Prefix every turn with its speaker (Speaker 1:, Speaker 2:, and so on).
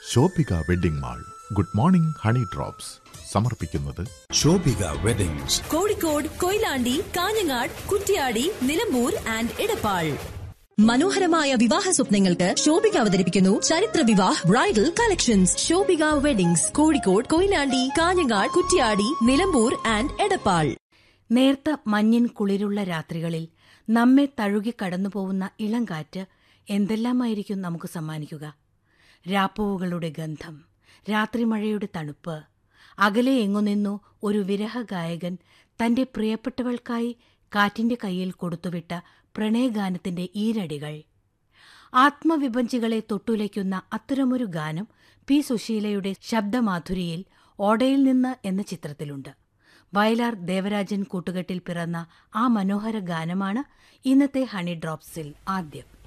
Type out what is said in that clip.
Speaker 1: Shobhika wedding mall good morning honey drops സമർപ്പിക്കുന്നത്
Speaker 2: Shobhika weddings
Speaker 3: Kozhikode Koyilandy Kanhangad Kuttiady Nilambur and Edappal മനോഹരമായ വിവാഹ സ്വപ്നങ്ങൾക്ക് ശോഭിക അവതരിപ്പിക്കുന്നു ചരിത്ര Vivah bridal collections Shobhika weddings Kozhikode Koyilandy Kanhangad Kuttiady Nilambur and Edappal
Speaker 4: നേർത്ത മഞ്ഞിൻ കുളിരുള്ള രാത്രികളിൽ നമ്മെ തഴുകി കടന്നുപോകുന്ന ഇളം കാറ്റ് എന്തെല്ലാമായിരിക്കും നമുക്ക് സമ്മാനിക്കുക രാപ്പൂവുകളുടെ ഗന്ധം രാത്രിമഴയുടെ തണുപ്പ് അകലെ എങ്ങുനിന്നു ഒരു വിരഹ ഗായകൻ തന്റെ പ്രിയപ്പെട്ടവൾക്കായി കാറ്റിന്റെ കയ്യിൽ കൊടുത്തുവിട്ട പ്രണയഗാനത്തിന്റെ ഈരടികൾ ആത്മവിഭജികളെ തൊട്ടുലയ്ക്കുന്ന അത്തരമൊരു ഗാനം പി സുശീലയുടെ ശബ്ദമാധുരിയിൽ ഓടയിൽ നിന്ന് എന്ന ചിത്രത്തിലുണ്ട് വയലാർ ദേവരാജൻ കൂട്ടുകെട്ടിൽ പിറന്ന ആ മനോഹര ഗാനമാണ് ഇന്നത്തെ ഹണി ഡ്രോപ്സിൽ ആദ്യം